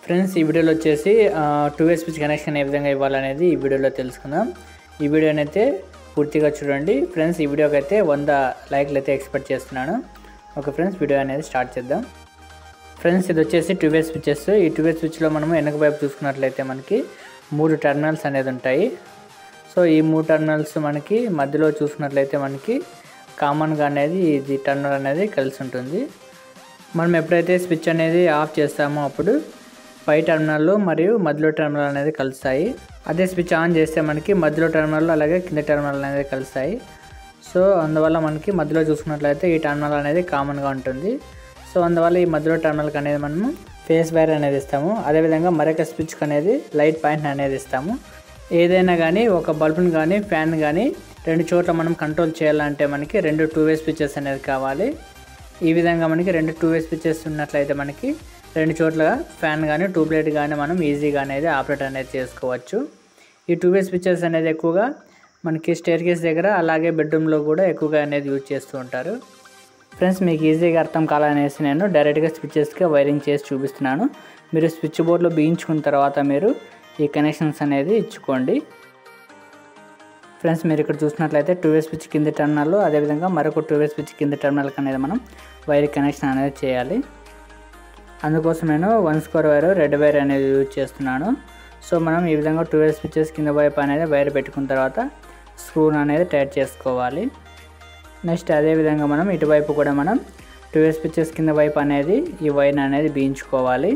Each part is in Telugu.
ఫ్రెండ్స్ ఈ వీడియోలో వచ్చేసి టూ వే స్విచ్ కనెక్షన్ ఏ విధంగా ఇవ్వాలనేది ఈ వీడియోలో తెలుసుకుందాం ఈ వీడియోని అయితే పూర్తిగా చూడండి ఫ్రెండ్స్ ఈ వీడియోకి అయితే వంద లైక్లు అయితే ఎక్స్పెక్ట్ చేస్తున్నాను ఓకే ఫ్రెండ్స్ వీడియో అనేది స్టార్ట్ చేద్దాం ఫ్రెండ్స్ ఇది వచ్చేసి టూ వే స్విచెస్ ఈ టూ వే స్విచ్లో మనము వెనక వైపు చూసుకున్నట్లయితే మనకి మూడు టర్మినల్స్ అనేది ఉంటాయి సో ఈ మూడు టర్మినల్స్ మనకి మధ్యలో చూసుకున్నట్లయితే మనకి కామన్గా అనేది ఇది టర్మినల్ అనేది కలిసి ఉంటుంది మనం ఎప్పుడైతే స్విచ్ అనేది ఆఫ్ చేస్తామో అప్పుడు పై టర్మినల్ మరియు మధ్యలో టర్మినల్ అనేది కలుస్తాయి అదే స్విచ్ ఆన్ చేస్తే మనకి మధ్యలో టర్మినల్ అలాగే కింద టర్మినల్ అనేది కలుస్తాయి సో అందువల్ల మనకి మధ్యలో చూసుకున్నట్లయితే ఈ టర్మినల్ అనేది కామన్గా ఉంటుంది సో అందువల్ల ఈ మధ్యలో టర్మినల్కి అనేది మనము ఫేస్ వైర్ అనేది ఇస్తాము అదేవిధంగా మరొక స్విచ్కి అనేది లైట్ పాయింట్ అనేది ఇస్తాము ఏదైనా కానీ ఒక బల్బుని కానీ ఫ్యాన్ కానీ రెండు చోట్ల మనం కంట్రోల్ చేయాలంటే మనకి రెండు టూ వే స్విచెస్ అనేది కావాలి ఈ విధంగా మనకి రెండు టూ వే స్విచెస్ ఉన్నట్లయితే మనకి రెండు చోట్ల ఫ్యాన్ కానీ ట్యూబ్లైట్ కానీ మనం ఈజీగా అనేది ఆపరేట్ అనేది చేసుకోవచ్చు ఈ టూ వే స్విచెస్ అనేది ఎక్కువగా మనకి స్టేర్ కేస్ దగ్గర అలాగే బెడ్రూమ్లో కూడా ఎక్కువగా అనేది యూజ్ చేస్తూ ఉంటారు ఫ్రెండ్స్ మీకు ఈజీగా అర్థం కావాలనేసి నేను డైరెక్ట్గా స్విచెస్కి వైరింగ్ చేసి చూపిస్తున్నాను మీరు స్విచ్ బోర్డ్లో బిగించుకున్న తర్వాత మీరు ఈ కనెక్షన్స్ అనేది ఇచ్చుకోండి ఫ్రెండ్స్ మీరు ఇక్కడ చూసినట్లయితే టూ వే స్విచ్ కింద టర్మినల్ అదేవిధంగా మరొక టూ వే స్విచ్ కింద టర్మినల్కి అనేది మనం వైర్ కనెక్షన్ అనేది చేయాలి అందుకోసం నేను one square wire red wire అనేది యూజ్ చేస్తున్నాను సో మనం ఈ విధంగా టూ వే స్విచెస్ కింద వైపు అనేది వైర్ పెట్టుకున్న తర్వాత స్క్రూన్ అనేది టైట్ చేసుకోవాలి నెక్స్ట్ అదేవిధంగా మనం ఇటువైపు కూడా మనం టూ వే స్విచెస్ కింద వైపు అనేది ఈ వైర్ అనేది బీయించుకోవాలి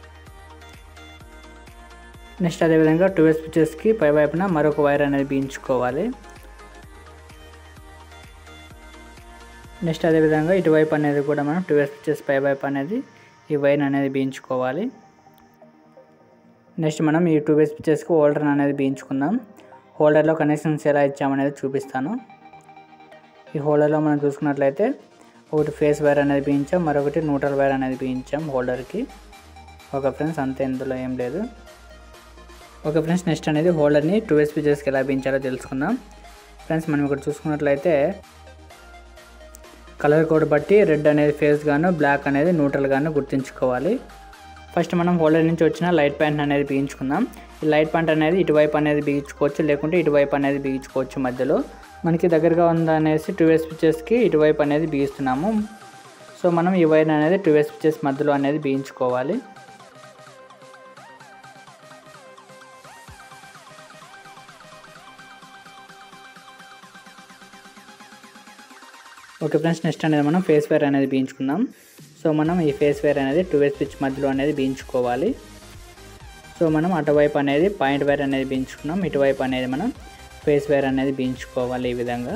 నెక్స్ట్ అదేవిధంగా టూ వే స్విచెస్కి పై వైపున మరొక వైర్ అనేది బీయించుకోవాలి నెక్స్ట్ అదేవిధంగా ఇటువైపు అనేది కూడా మనం టూ వే స్విచెస్ పై వైపు అనేది ఈ వైర్ అనేది బీయించుకోవాలి నెక్స్ట్ మనం ఈ టూ వే స్విచెస్కి హోల్డర్ అనేది బీయించుకుందాం హోల్డర్లో కనెక్షన్స్ ఎలా ఇచ్చామనేది చూపిస్తాను ఈ హోల్డర్లో మనం చూసుకున్నట్లయితే ఒకటి ఫేస్ వైర్ అనేది బీయించాం మరొకటి న్యూట్రల్ వైర్ అనేది బీయించాం హోల్డర్కి ఒక ఫ్రెండ్స్ అంతే ఇందులో ఏం లేదు ఓకే ఫ్రెండ్స్ నెక్స్ట్ అనేది హోల్డర్ని టూ ఎస్ పీచెస్కి ఎలా బించాలో తెలుసుకుందాం ఫ్రెండ్స్ మనం ఇక్కడ చూసుకున్నట్లయితే కలర్ కోడ్ బట్టి రెడ్ అనేది ఫేస్ గాను బ్లాక్ అనేది న్యూట్రల్ గాను గుర్తుంచుకోవాలి ఫస్ట్ మనం హోల్డర్ నుంచి వచ్చిన లైట్ ప్యాంట్ అనేది బిగించుకుందాం ఈ లైట్ ప్యాంట్ అనేది ఇటువైపు అనేది బిగించుకోవచ్చు లేకుంటే ఇటువైపు అనేది బిగించుకోవచ్చు మధ్యలో మనకి దగ్గరగా ఉందనేసి టూ ఎస్ పిచెస్కి ఇటువైపు అనేది బిగిస్తున్నాము సో మనం ఈ వైర్ అనేది టూ ఎస్ పిచెస్ మధ్యలో అనేది బిగించుకోవాలి ఓకే ఫ్రెండ్స్ నెక్స్ట్ అనేది మనం ఫేస్ వేర్ అనేది బీయించుకుందాం సో మనం ఈ ఫేస్ వేర్ అనేది టూ వే స్విచ్ మధ్యలో అనేది బీయించుకోవాలి సో మనం అటువైపు అనేది పాయింట్ వైర్ అనేది బీయించుకున్నాం ఇటువైపు అనేది మనం ఫేస్ వేర్ అనేది బీయించుకోవాలి ఈ విధంగా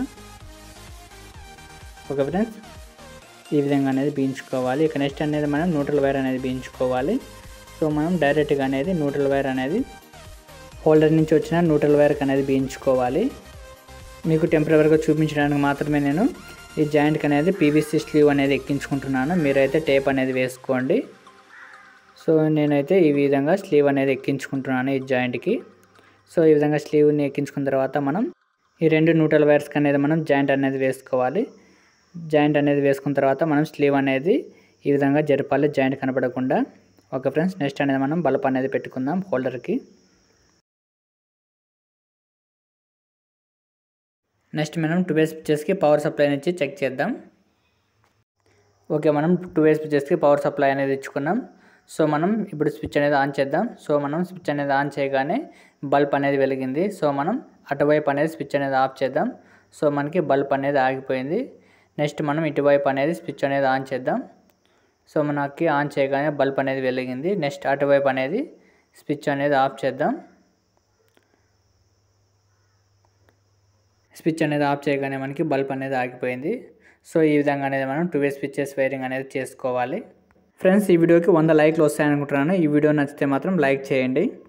ఓకే ఫ్రెండ్స్ ఈ విధంగా అనేది బీయించుకోవాలి ఇక నెక్స్ట్ అనేది మనం న్యూట్రల్ వైర్ అనేది బీయించుకోవాలి సో మనం డైరెక్ట్గా అనేది న్యూట్రల్ వైర్ అనేది హోల్డర్ నుంచి వచ్చిన న్యూట్రల్ వైర్కి అనేది బీయించుకోవాలి మీకు టెంపరీగా చూపించడానికి మాత్రమే నేను ఈ జాయింట్కి అనేది పీవీసీ స్లీవ్ అనేది ఎక్కించుకుంటున్నాను మీరైతే టేప్ అనేది వేసుకోండి సో నేనైతే ఈ విధంగా స్లీవ్ అనేది ఎక్కించుకుంటున్నాను ఈ జాయింట్కి సో ఈ విధంగా స్లీవ్ని ఎక్కించుకున్న తర్వాత మనం ఈ రెండు న్యూట్రల్ వైర్స్కి అనేది మనం జాయింట్ అనేది వేసుకోవాలి జాయింట్ అనేది వేసుకున్న తర్వాత మనం స్లీవ్ అనేది ఈ విధంగా జరపాలి జాయింట్ కనపడకుండా ఓకే ఫ్రెండ్స్ నెక్స్ట్ అనేది మనం బల్బ్ అనేది పెట్టుకుందాం హోల్డర్కి నెక్స్ట్ మనం టూ వేస్ పిక్చర్స్కి పవర్ సప్లై నుంచి చెక్ చేద్దాం ఓకే మనం టూ వేస్ పిక్చర్స్కి పవర్ సప్లై అనేది ఇచ్చుకున్నాం సో మనం ఇప్పుడు స్విచ్ అనేది ఆన్ చేద్దాం సో మనం స్విచ్ అనేది ఆన్ చేయగానే బల్బ్ అనేది వెలిగింది సో మనం అటువైపు అనేది స్విచ్ అనేది ఆఫ్ చేద్దాం సో మనకి బల్బ్ అనేది ఆగిపోయింది నెక్స్ట్ మనం ఇటువైపు అనేది స్విచ్ అనేది ఆన్ చేద్దాం సో మనకి ఆన్ చేయగానే బల్బ్ అనేది వెలిగింది నెక్స్ట్ అటువైపు అనేది స్విచ్ అనేది ఆఫ్ చేద్దాం స్విచ్ అనేది ఆఫ్ చేయగానే మనకి బల్బ్ అనేది ఆగిపోయింది సో ఈ విధంగా అనేది మనం టూ వే స్విచ్చెస్ వైరింగ్ అనేది చేసుకోవాలి ఫ్రెండ్స్ ఈ వీడియోకి వంద లైక్లు వస్తాయనుకుంటున్నాను ఈ వీడియో నచ్చితే మాత్రం లైక్ చేయండి